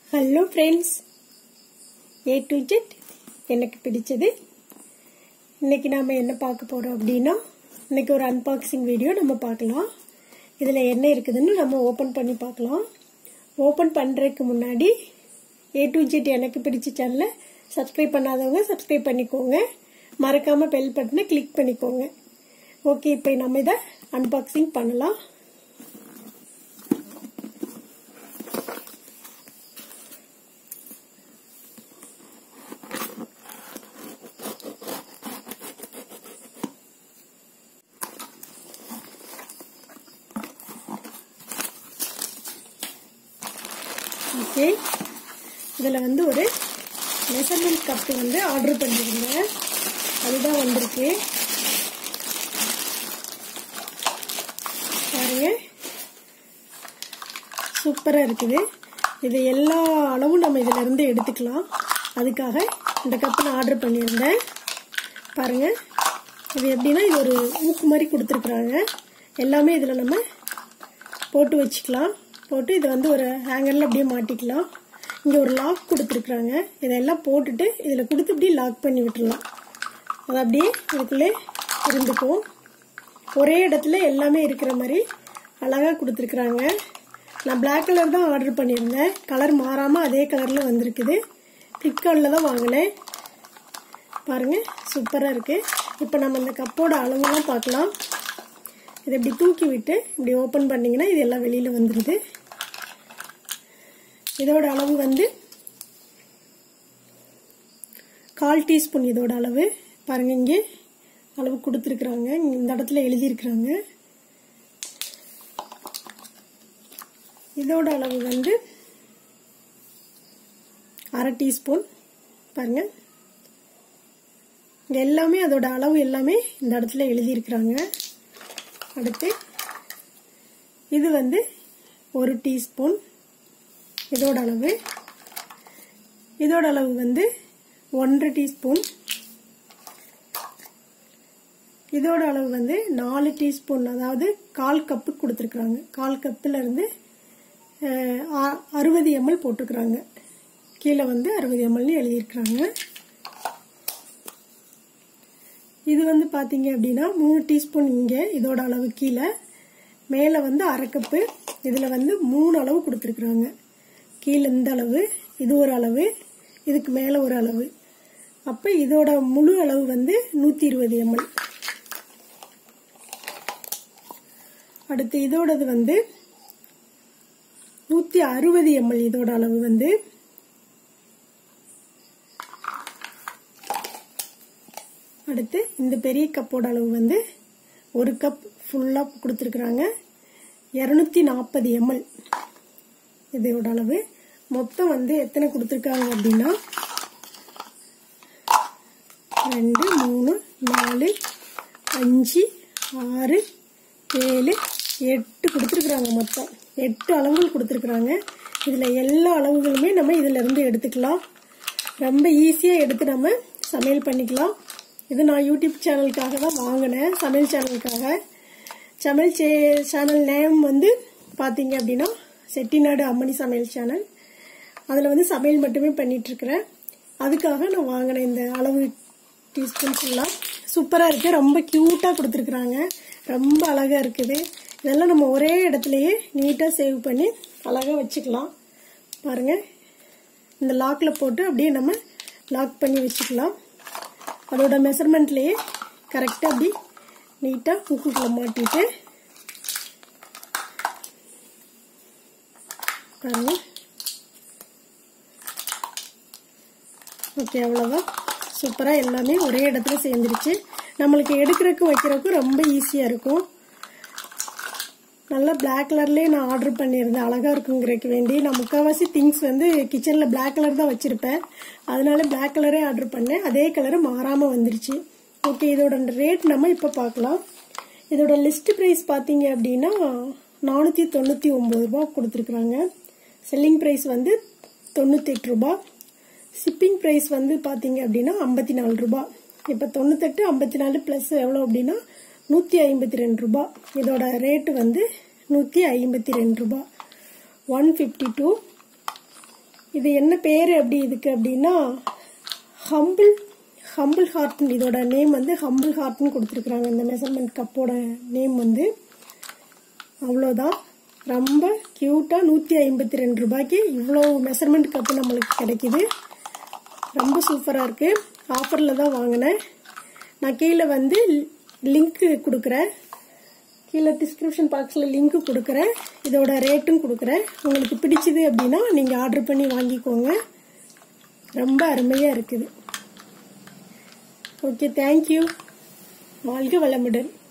hello friends A to Z எனக்கு பிடிச்சது இன்னைக்கு நாம என்ன பார்க்க போறோம் அப்படின்னா இன்னைக்கு ஒரு அன்பாக்சிங் வீடியோ நம்ம பார்க்கலாம் இதில் என்ன இருக்குதுன்னு நம்ம ஓப்பன் பண்ணி பார்க்கலாம் ஓப்பன் பண்ணுறதுக்கு முன்னாடி ஏ டு ஜெட் எனக்கு பிடிச்ச சேனலை சப்ஸ்கிரைப் பண்ணாதவங்க சப்ஸ்கிரைப் பண்ணிக்கோங்க மறக்காம பெல் பட்டனை கிளிக் பண்ணிக்கோங்க ஓகே இப்போ நம்ம இதை அன்பாக்சிங் பண்ணலாம் ஓகே இதில் வந்து ஒரு மெஷர்மெண்ட் கப்பு வந்து ஆர்டர் பண்ணியிருந்தேன் அதுதான் வந்திருக்கு பாருங்க சூப்பராக இருக்குது இது எல்லா அளவும் நம்ம இதில் இருந்து எடுத்துக்கலாம் அதுக்காக இந்த கப்பு நான் ஆர்டர் பண்ணியிருந்தேன் பாருங்க இது எப்படின்னா இது ஒரு ஊக்கு மாதிரி கொடுத்துருக்குறாங்க எல்லாமே இதில் நம்ம போட்டு வச்சுக்கலாம் போட்டு இதை வந்து ஒரு ஹேங்கரில் அப்படியே மாட்டிக்கலாம் இங்கே ஒரு லாக் கொடுத்துருக்குறாங்க இதெல்லாம் போட்டுட்டு இதில் கொடுத்து இப்படி லாக் பண்ணி விட்டுடலாம் அது அப்படியே இதுக்குள்ளே இருந்துக்கும் ஒரே இடத்துல எல்லாமே இருக்கிற மாதிரி அழகாக கொடுத்துருக்குறாங்க நான் பிளாக் கலர் தான் ஆர்டர் பண்ணியிருந்தேன் கலர் மாறாமல் அதே கலரில் வந்திருக்குது ஃப்ளிப்கார்ட்டில் தான் வாங்கினேன் பாருங்கள் சூப்பராக இருக்குது இப்போ நம்ம இந்த கப்போட அளவுலாம் பார்க்கலாம் இதை இப்படி தூக்கி விட்டு இப்படி ஓப்பன் பண்ணிங்கன்னா இது எல்லாம் வெளியில் வந்துடுது இதோட அளவு வந்து கால் டீஸ்பூன் இதோட அளவு பாருங்க இங்கே அளவு கொடுத்துருக்குறாங்க இந்த இடத்துல எழுதியிருக்கிறாங்க இதோட அளவு வந்து அரை டீஸ்பூன் பாருங்க இங்கே எல்லாமே அதோட அளவு எல்லாமே இந்த இடத்துல எழுதியிருக்கிறாங்க அடுத்து இது வந்து ஒரு டீஸ்பூன் இதோட அளவு இதோட அளவு வந்து ஒன்றரை டீஸ்பூன் இதோட அளவு வந்து நாலு டீஸ்பூன் அதாவது கால் கப்பு கொடுத்துருக்குறாங்க கால் கப்பில் இருந்து அறுபது எம்எல் போட்டிருக்கிறாங்க கீழே வந்து அறுபது எம்எல்னு எழுதியிருக்கிறாங்க இது வந்து பார்த்தீங்க அப்படின்னா மூணு டீஸ்பூன் இங்கே இதோட அளவு கீழே மேலே வந்து அரை கப்பு இதில் வந்து மூணு அளவு கொடுத்துருக்குறாங்க கீழே இந்த அளவு இது ஒரு அளவு இதுக்கு மேலே ஒரு அளவு அப்போ இதோட முழு அளவு வந்து நூற்றி இருபது எம்எல் அடுத்து இதோடது வந்து நூற்றி அறுபது எம்எல் இதோட அளவு வந்து அடுத்து இந்த பெரிய கப்போட அளவு வந்து ஒரு கப் ஃபுல்லாக கொடுத்துருக்குறாங்க இரநூத்தி நாற்பது எம்எல் இதோட அளவு மொத்தம் வந்து எத்தனை கொடுத்துருக்காங்க அப்படின்னா ரெண்டு மூணு நாலு அஞ்சு ஆறு ஏழு எட்டு கொடுத்துருக்குறாங்க மொத்தம் எட்டு அளவுகள் கொடுத்துருக்குறாங்க இதில் எல்லா அளவுகளுமே நம்ம இதில் இருந்து எடுத்துக்கலாம் ரொம்ப ஈஸியாக எடுத்து நம்ம சமையல் பண்ணிக்கலாம் இது நான் யூடியூப் சேனலுக்காக தான் வாங்கினேன் சமையல் சேனலுக்காக சமையல் சே சேனல் நேம் வந்து பார்த்தீங்க அப்படின்னா செட்டிநாடு அம்மணி சமையல் சேனல் அதில் வந்து சமையல் மட்டுமே பண்ணிகிட்ருக்கிறேன் அதுக்காக நான் வாங்கினேன் இந்த அளவு டீஸ்பூன்ஸ் எல்லாம் சூப்பராக இருக்குது ரொம்ப க்யூட்டாக கொடுத்துருக்குறாங்க ரொம்ப அழகாக இருக்குது இதெல்லாம் நம்ம ஒரே இடத்துலையே நீட்டாக சேவ் பண்ணி அழகாக வச்சுக்கலாம் பாருங்கள் இந்த லாக்கில் போட்டு அப்படியே நம்ம லாக் பண்ணி வச்சுக்கலாம் அதோட மெஷர்மெண்ட்லேயே கரெக்டாக அப்படி நீட்டாக முக்குக்குள்ளே மாட்டிட்டு பாருங்க ஓகே அவ்வளோதான் சூப்பராக எல்லாமே ஒரே இடத்துல சேர்ந்துருச்சு நம்மளுக்கு எடுக்கிறதுக்கும் வைக்கிறதுக்கும் ரொம்ப ஈஸியாக இருக்கும் நல்லா பிளாக் கலர்லேயே நான் ஆர்டர் பண்ணியிருந்தேன் அழகாக இருக்குங்கிறதுக்கு வேண்டி நான் முக்கால்வாசி திங்ஸ் வந்து கிச்சனில் பிளாக் கலர் தான் வச்சுருப்பேன் அதனால பிளாக் கலரே ஆர்டர் பண்ணேன் அதே கலரு மாறாமல் வந்துருச்சு ஓகே இதோட ரேட் நம்ம இப்போ பார்க்கலாம் இதோட லிஸ்ட் ப்ரைஸ் பார்த்தீங்க அப்படின்னா நானூற்றி தொண்ணூற்றி ஒம்பது ரூபா கொடுத்துருக்குறாங்க செல்லிங் ப்ரைஸ் வந்து தொண்ணூத்தெட்டு ரூபா ஷிப்பிங் ப்ரைஸ் வந்து பார்த்தீங்க அப்படின்னா ஐம்பத்தி நாலு ரூபா இப்போ தொண்ணூத்தெட்டு ஐம்பத்தி நாலு ப்ளஸ் எவ்வளோ அப்படின்னா நூற்றி ஐம்பத்தி ரெண்டு ரூபா இதோட ரேட்டு வந்து நூற்றி ஐம்பத்தி ரெண்டு ரூபா ஒன் ஃபிஃப்டி டூ இது என்ன பேர் அப்படி இதுக்கு அப்படின்னா ஹம்பிள் ஹம்பிள் ஹார்ட்னு இதோட நேம் வந்து ஹம்பிள் ஹார்ட்னு கொடுத்துருக்குறாங்க இந்த மெஷர்மெண்ட் கப்போட நேம் வந்து அவ்வளோதான் ரொம்ப க்யூட்டாக நூற்றி ஐம்பத்தி ரெண்டு ரூபாய்க்கு இவ்வளோ மெஷர்மெண்ட் கப்பு நம்மளுக்கு கிடைக்குது ரொம்ப சூப்பராக இருக்குது ஆஃபரில் தான் வாங்கினேன் நான் கீழே வந்து லிங்க்கு கொடுக்குறேன் கீழே டிஸ்கிரிப்ஷன் பாக்ஸில் லிங்க்கு கொடுக்குறேன் இதோட ரேட்டும் கொடுக்குறேன் உங்களுக்கு பிடிச்சது அப்படின்னா நீங்கள் ஆர்டர் பண்ணி வாங்கிக்கோங்க ரொம்ப அருமையாக இருக்குது ஓகே தேங்க்யூ வாழ்க வளமுடன்